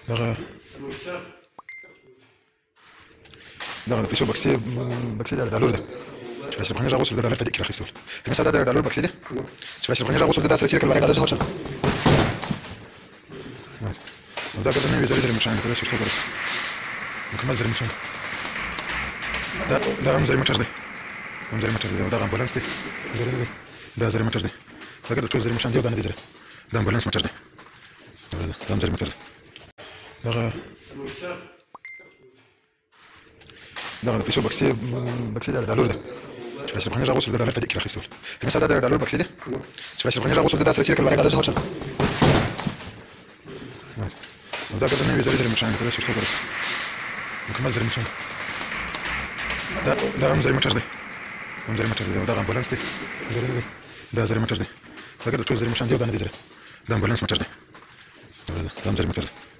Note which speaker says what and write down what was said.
Speaker 1: دغه دغه د پیسو بکسې بکسې د ډالر ده چې پیسې افغاني راغوسل د ډالر په دې کې راخیستل مثلا دا د ډالر بکسې ده چې پیسې افغاني راغوسل د اساسي کلمه راغله څنګه نو دا کله نوې زری زری مچان کله شرکت ورس مکمل زری مچان دا دا هم زری مچر دی هم زری مچر دی دا امبولانس دی زری دی دا زری مچر دی دا کله ټول زری مچان دی دا نه دی زری دا امبولانس مچر دی دا هم زری مچر دی دغه دغه د پیسو بکسې بکسې د ډالر ده چې پیسې افغاني راغوسل د ډالر په دې کې راخیستل مثلا دا د ډالر بکسې ده چې پیسې افغاني راغوسل د اساسي کلمه راغله څنګه نو دا کله نوې زری زری مچان کله شرکت ورس مکمل زری مچان دا دا هم زری مچر دی هم زری مچر دی دا امبولانس دی زری دی دا زری مچر دی دا کله ټول زری مچان دی دا نه دی زری دا امبولانس مچر دی دا هم زری مچر دی